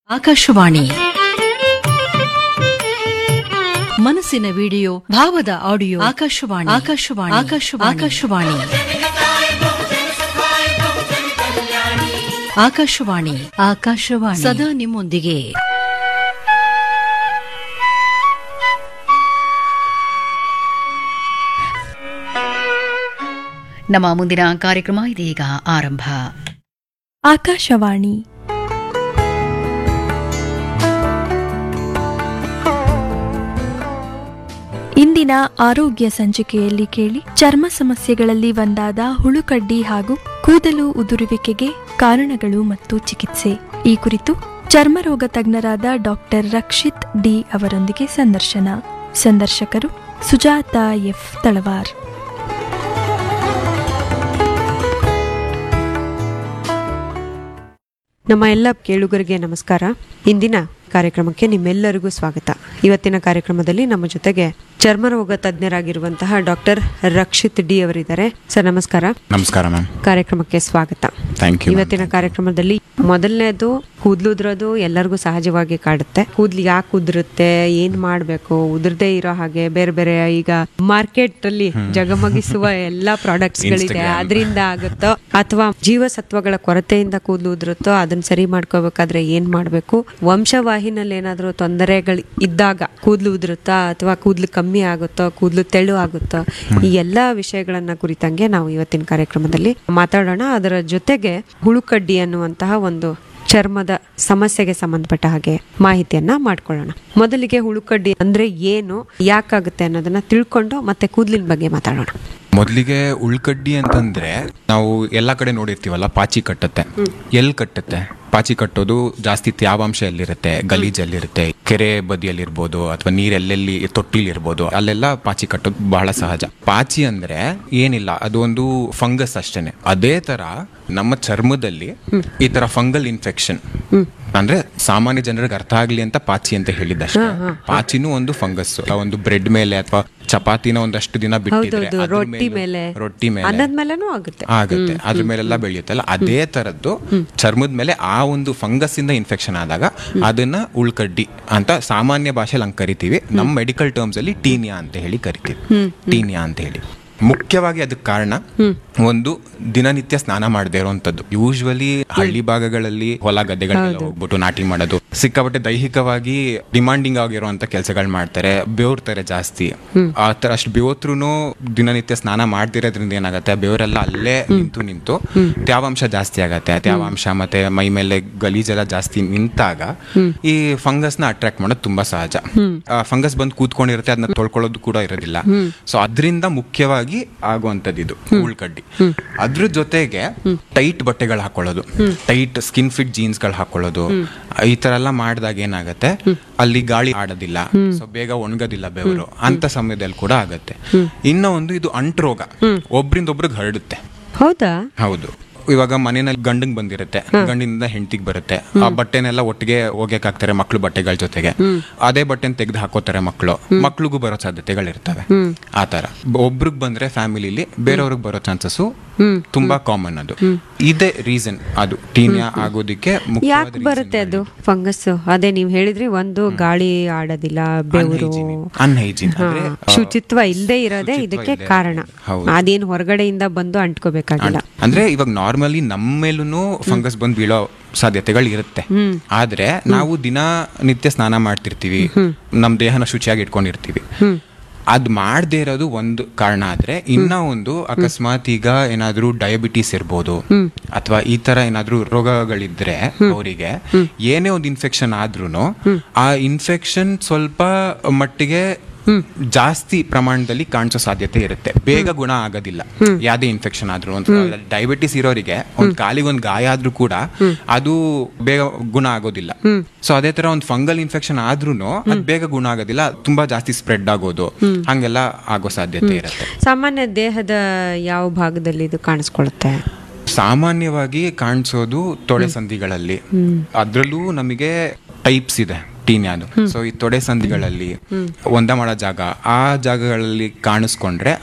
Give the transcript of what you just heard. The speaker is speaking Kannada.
ಆಕಾಶವಾಣಿ ಮನಸ್ಸಿನ ವಿಡಿಯೋ ಭಾವದ ಆಡಿಯೋ ಆಕಾಶವಾಣಿ ಆಕಾಶವಾಣಿ ಆಕಾಶವಾಣಿ ಆಕಾಶವಾಣಿ ಆಕಾಶವಾಣಿ ಆಕಾಶವಾಣಿ ಸದಾ ನಿಮ್ಮೊಂದಿಗೆ ನಮ್ಮ ಮುಂದಿನ ಕಾರ್ಯಕ್ರಮ ಇದೀಗ ಆರಂಭ ಆಕಾಶವಾಣಿ ಇಂದಿನ ಆರೋಗ್ಯ ಸಂಚಿಕೆಯಲ್ಲಿ ಕೇಳಿ ಚರ್ಮ ಸಮಸ್ಯೆಗಳಲ್ಲಿ ಒಂದಾದ ಹುಳುಕಡ್ಡಿ ಹಾಗೂ ಕೂದಲು ಉದುರುವಿಕೆಗೆ ಕಾರಣಗಳು ಮತ್ತು ಚಿಕಿತ್ಸೆ ಈ ಕುರಿತು ಚರ್ಮರೋಗ ತಜ್ಞರಾದ ಡಾಕ್ಟರ್ ರಕ್ಷಿತ್ ಡಿ ಅವರೊಂದಿಗೆ ಸಂದರ್ಶನ ಸಂದರ್ಶಕರು ಸುಜಾತ ಎಫ್ ತಳವಾರ್ ನಮ್ಮ ಎಲ್ಲ ಕೇಳುಗರಿಗೆ ನಮಸ್ಕಾರ ಇಂದಿನ ಕಾರ್ಯಕ್ರಮಕ್ಕೆ ನಿಮ್ಮೆಲ್ಲರಿಗೂ ಸ್ವಾಗತ ಇವತ್ತಿನ ಕಾರ್ಯಕ್ರಮದಲ್ಲಿ ನಮ್ಮ ಜೊತೆಗೆ ಚರ್ಮರೋಗ ತಜ್ಞರಾಗಿರುವಂತಹ ಡಾಕ್ಟರ್ ರಕ್ಷಿತ್ ಡಿ ಅವರಿದ್ದಾರೆ ಸರ್ ನಮಸ್ಕಾರ ನಮಸ್ಕಾರ ಮ್ಯಾಮ್ ಕಾರ್ಯಕ್ರಮಕ್ಕೆ ಸ್ವಾಗತ ಥ್ಯಾಂಕ್ ಯು ಇವತ್ತಿನ ಕಾರ್ಯಕ್ರಮದಲ್ಲಿ ಮೊದಲನೇದು ಕೂದಲು ಉದುರೋದು ಎಲ್ಲರಿಗೂ ಸಹಜವಾಗಿ ಕಾಡುತ್ತೆ ಕೂದ್ಲು ಯಾಕೆ ಉದುರುತ್ತೆ ಏನ್ ಮಾಡ್ಬೇಕು ಉದುರದೇ ಇರೋ ಹಾಗೆ ಬೇರೆ ಬೇರೆ ಈಗ ಮಾರ್ಕೆಟ್ ಅಲ್ಲಿ ಜಗಮಗಿಸುವ ಎಲ್ಲಾ ಪ್ರಾಡಕ್ಟ್ಸ್ ಗಳಿದೆ Instagram. ಅದರಿಂದ ಆಗುತ್ತೋ ಅಥವಾ ಜೀವಸತ್ವಗಳ ಕೊರತೆಯಿಂದ ಕೂದಲು ಉದುರುತ್ತೋ ಅದನ್ನ ಸರಿ ಮಾಡ್ಕೋಬೇಕಾದ್ರೆ ಏನ್ ಮಾಡ್ಬೇಕು ವಂಶವಾಹಿನಲ್ಲಿ ಏನಾದ್ರೂ ತೊಂದರೆಗಳು ಇದ್ದಾಗ ಕೂದಲು ಉದುರುತ್ತಾ ಅಥವಾ ಕೂದಲು ಕಮ್ಮಿ ಆಗುತ್ತೋ ಕೂದಲು ತೆಳು ಆಗುತ್ತೋ ಈ ಎಲ್ಲಾ ವಿಷಯಗಳನ್ನ ಕುರಿತಂಗೆ ನಾವು ಇವತ್ತಿನ ಕಾರ್ಯಕ್ರಮದಲ್ಲಿ ಮಾತಾಡೋಣ ಅದರ ಜೊತೆಗೆ ಹುಳುಕಡ್ಡಿ ಅನ್ನುವಂತಹ ಒಂದು ಚರ್ಮದ ಸಮಸ್ಯೆಗೆ ಸಂಬಂಧಪಟ್ಟ ಹಾಗೆ ಮಾಹಿತಿಯನ್ನ ಮಾಡ್ಕೊಳ್ಳೋಣ ಮೊದಲಿಗೆ ಹುಳುಕಡ್ಡಿ ಅಂದ್ರೆ ಏನು ಯಾಕಾಗುತ್ತೆ ಅನ್ನೋದನ್ನ ತಿಳ್ಕೊಂಡು ಮತ್ತೆ ಕೂದಲಿನ ಬಗ್ಗೆ ಮಾತಾಡೋಣ ಮೊದಲಿಗೆ ಉಳ್ಕಡ್ಡಿ ಅಂತಂದ್ರೆ ನಾವು ಎಲ್ಲಾ ಕಡೆ ನೋಡಿರ್ತೀವಲ್ಲ ಪಾಚಿ ಕಟ್ಟತ್ತೆ ಎಲ್ಲಿ ಕಟ್ಟತ್ತೆ ಪಾಚಿ ಕಟ್ಟೋದು ಜಾಸ್ತಿ ತ್ಯಾವಾಂಶ ಎಲ್ಲಿರುತ್ತೆ ಗಲೀಜಲ್ಲಿರುತ್ತೆ ಕೆರೆ ಬದಿಯಲ್ಲಿರ್ಬೋದು ಅಥವಾ ನೀರೆಲ್ಲೆಲ್ಲಿ ತೊಟ್ಟಿಲಿರ್ಬೋದು ಅಲ್ಲೆಲ್ಲ ಪಾಚಿ ಕಟ್ಟೋದು ಬಹಳ ಸಹಜ ಪಾಚಿ ಅಂದ್ರೆ ಏನಿಲ್ಲ ಅದು ಒಂದು ಫಂಗಸ್ ಅಷ್ಟೇನೆ ಅದೇ ತರ ನಮ್ಮ ಚರ್ಮದಲ್ಲಿ ಈ ತರ ಫಂಗಲ್ ಇನ್ಫೆಕ್ಷನ್ ಅಂದ್ರೆ ಸಾಮಾನ್ಯ ಜನರಿಗೆ ಅರ್ಥ ಆಗ್ಲಿ ಅಂತ ಪಾಚಿ ಅಂತ ಹೇಳಿದ್ದಷ್ಟೇ ಪಾಚಿನೂ ಒಂದು ಫಂಗಸ್ ಒಂದು ಬ್ರೆಡ್ ಮೇಲೆ ಅಥವಾ ಚಪಾತಿನ ಒಂದಷ್ಟು ದಿನ ಬಿಟ್ಟಿದ್ರೆ ಹೌದೌದು ಅದ್ರ ರೊಟ್ಟಿ ಮೇಲೂ- ಮೇಲೆ ರೊಟ್ಟಿ ಮೇಲೆ ಅನ್ನದ ಮೇಲೆನೂ ಆಗುತ್ತೆ ಆಗುತ್ತೆ ಅದ್ರ ಮೇಲೆಲ್ಲ ಬೆಳೆಯುತ್ತಲ್ಲ ಅದೇ ತರದ್ದು ಚರ್ಮದ ಮೇಲೆ ಆ ಒಂದು ಫಂಗಸ್ ಇಂದ ಇನ್ಫೆಕ್ಷನ್ ಆದಾಗ ಅದನ್ನ ಉಳ್ಕಡ್ಡಿ ಅಂತ ಸಾಮಾನ್ಯ ಭಾಷೆಯಲ್ಲಿ ಹಂಗ್ ಕರಿತೀವಿ ನಮ್ಮ ಮೆಡಿಕಲ್ ಟರ್ಮ್ಸ್ ಅಲ್ಲಿ ಟೀನಿಯಾ ಅಂತ ಹೇಳಿ ಕರಿತೀವಿ ಟೀನಿಯಾ ಅಂತ ಹೇಳಿ ಮುಖ್ಯವಾಗಿ ಅದಕ್ಕೆ ಕಾರಣ ಒಂದು ದಿನನಿತ್ಯ ಸ್ನಾನ ಮಾಡದೇ ಇರುವಂತದ್ದು ಯೂಶ್ವಲಿ ಹಳ್ಳಿ ಭಾಗಗಳಲ್ಲಿ ಹೊಲ ಗದ್ದೆಗಳೆಲ್ಲ ಹೋಗ್ಬಿಟ್ಟು ನಾಟಿ ಮಾಡೋದು ಸಿಕ್ಕಾಪಟ್ಟೆ ದೈಹಿಕವಾಗಿ ಡಿಮಾಂಡಿಂಗ್ ಆಗಿರುವಂತ ಕೆಲಸಗಳು ಮಾಡ್ತಾರೆ ಬೆವರ್ತಾರೆ ಜಾಸ್ತಿ ಆ ತರ ಅಷ್ಟು ಬೆವತ್ರು ದಿನನಿತ್ಯ ಸ್ನಾನ ಮಾಡ್ತಿರೋದ್ರಿಂದ ಏನಾಗುತ್ತೆ ಬೆವರೆಲ್ಲ ಅಲ್ಲೇ ನಿಂತು ನಿಂತು ತ್ಯಾವಾಂಶ ಜಾಸ್ತಿ ಆಗತ್ತೆ ತ್ಯಾವಾಂಶ ಮತ್ತೆ ಮೈ ಮೇಲೆ ಗಲೀಜೆಲ್ಲ ಜಾಸ್ತಿ ನಿಂತಾಗ ಈ ಫಂಗಸ್ ನ ಅಟ್ರಾಕ್ಟ್ ಮಾಡೋದು ತುಂಬಾ ಸಹಜ ಫಂಗಸ್ ಬಂದು ಕೂತ್ಕೊಂಡಿರುತ್ತೆ ಅದನ್ನ ತೊಳ್ಕೊಳ್ಳೋದು ಕೂಡ ಇರೋದಿಲ್ಲ ಸೊ ಅದರಿಂದ ಮುಖ್ಯವಾಗಿ ಆಗುವಂತದ್ದು ಇದು ಉಳ್ಕಡ್ಡಿ ಅದ್ರ ಜೊತೆಗೆ ಟೈಟ್ ಬಟ್ಟೆಗಳು ಹಾಕೊಳ್ಳೋದು ಟೈಟ್ ಸ್ಕಿನ್ ಫಿಟ್ ಜೀನ್ಸ್ ಗಳು ಹಾಕೊಳ್ಳೋದು ಈ ತರ ಎಲ್ಲ ಮಾಡಿದಾಗ ಏನಾಗತ್ತೆ ಅಲ್ಲಿ ಗಾಳಿ ಆಡೋದಿಲ್ಲ ಸೊ ಬೇಗ ಒಣಗೋದಿಲ್ಲ ಬೆವರು ಅಂತ ಸಮಯದಲ್ಲಿ ಕೂಡ ಆಗತ್ತೆ ಇನ್ನ ಒಂದು ಇದು ಅಂಟ್ರೋಗ ಒಬ್ರಿಂದ ಒಬ್ರಿಗೆ ಹರಡುತ್ತೆ ಹೌದಾ ಹೌದು ಇವಾಗ ಮನೆಯಲ್ಲಿ ಗಂಡಂಗ್ ಬಂದಿರುತ್ತೆ ಗಂಡಿನಿಂದ ಹೆಂಡತಿಗೆ ಬರುತ್ತೆ ಆ ಬಟ್ಟೆನೆಲ್ಲ ಒಟ್ಟಿಗೆ ಹೋಗ್ಯಕ್ ಹಾಕ್ತಾರೆ ಮಕ್ಳು ಬಟ್ಟೆಗಳ ಜೊತೆಗೆ ಅದೇ ಬಟ್ಟೆನ ತೆಗೆದು ಹಾಕೋತಾರೆ ಮಕ್ಕಳು ಮಕ್ಳಿಗೂ ಬರೋ ಸಾಧ್ಯತೆಗಳಿರ್ತವೆ ಆ ತರ ಒಬ್ರಿಗೆ ಬಂದ್ರೆ ಫ್ಯಾಮಿಲಿಲಿ ಬೇರೆಯವ್ರಿಗೆ ಬರೋ ಚಾನ್ಸಸ್ ತುಂಬಾ ಕಾಮನ್ ಅದು ಇದೇ ರೀಸನ್ ಅದು ಟೀನಿಯಾ ಆಗೋದಿಕ್ಕೆ ಯಾಕೆ ಬರುತ್ತೆ ಅದು ಫಂಗಸ್ ಅದೇ ನೀವ್ ಹೇಳಿದ್ರಿ ಒಂದು ಗಾಳಿ ಆಡೋದಿಲ್ಲ ಬೆವರು ಅನ್ಹೈಜಿನ್ ಅಂದ್ರೆ ಹಾ, ಆ, ಶುಚಿತ್ವ ಇಲ್ಲದೆ ಇರೋದೇ ಶುಚಿತ್ವ ಇದಕ್ಕೆ ಇಲ್ದೇ ಕಾರಣ ಹೌದು. ಅದೇನು ಹೊರಗಡೆಯಿಂದ ಬಂದು ಅಂಟ್ಕೋಬೇಕಾಗಿಲ್ಲ ಅಂದ್ರೆ ಇವಾಗ ನಾರ್ಮಲಿ ನಮ್ಮ ಮೇಲೂ ಫಂಗಸ್ ಬಂದು ಬೀಳೋ ಸಾಧ್ಯತೆಗಳು ಇರುತ್ತೆ ಆದ್ರೆ ನಾವು ದಿನ ನಿತ್ಯ ಸ್ನಾನ ಮಾಡ್ತಿರ್ತೀವಿ ನಮ್ ದೇಹನ ಶುಚಿಯಾಗಿ ಇಟ್ಕೊಂಡಿರ್ತೀವಿ ಅದ್ ಮಾಡದೇ ಇರೋದು ಒಂದು ಕಾರಣ ಆದ್ರೆ ಇನ್ನ ಒಂದು ಅಕಸ್ಮಾತ್ ಈಗ ಏನಾದ್ರೂ ಡಯಾಬಿಟೀಸ್ ಇರ್ಬೋದು ಅಥವಾ ಈ ತರ ಏನಾದ್ರೂ ರೋಗಗಳಿದ್ರೆ ಅವರಿಗೆ ಏನೇ ಒಂದು ಇನ್ಫೆಕ್ಷನ್ ಆದ್ರೂ ಆ ಇನ್ಫೆಕ್ಷನ್ ಸ್ವಲ್ಪ ಮಟ್ಟಿಗೆ ಜಾಸ್ತಿ ಪ್ರಮಾಣದಲ್ಲಿ ಕಾಣಿಸೋ ಸಾಧ್ಯತೆ ಇರುತ್ತೆ ಬೇಗ ಗುಣ ಆಗೋದಿಲ್ಲ ಯಾವ್ದೇ ಇನ್ಫೆಕ್ಷನ್ ಆದ್ರೂ ಒಂದು ಡಯಾಬಿಟಿಸ್ ಇರೋರಿಗೆ ಒಂದ್ ಕಾಲಿಗೆ ಒಂದ್ ಗಾಯ ಆದ್ರೂ ಕೂಡ ಅದು ಬೇಗ ಗುಣ ಆಗೋದಿಲ್ಲ ಸೊ ಅದೇ ತರ ಒಂದು ಫಂಗಲ್ ಇನ್ಫೆಕ್ಷನ್ ಆದ್ರೂ ಅದು ಬೇಗ ಗುಣ ಆಗೋದಿಲ್ಲ ತುಂಬಾ ಜಾಸ್ತಿ ಸ್ಪ್ರೆಡ್ ಆಗೋದು ಹಂಗೆಲ್ಲ ಆಗೋ ಸಾಧ್ಯತೆ ಇರುತ್ತೆ ಸಾಮಾನ್ಯ ದೇಹದ ಯಾವ ಭಾಗದಲ್ಲಿ ಇದು ಕಾಣಿಸ್ಕೊಳ್ಳುತ್ತೆ ಸಾಮಾನ್ಯವಾಗಿ ಕಾಣಿಸೋದು ತೊಡೆ ಸಂಧಿಗಳಲ್ಲಿ ಅದ್ರಲ್ಲೂ ನಮಗೆ ಟೈಪ್ಸ್ ಇದೆ ಟೀನ್ಯಾದು ಸೊ ಈ ತೊಡೆ ಸಂಧಿಗಳಲ್ಲಿ ಒಂದ ಮಾಡೋ ಜಾಗ ಆ ಜಾಗಗಳಲ್ಲಿ ಕಾಣಿಸ್ಕೊಂಡ್ರೆ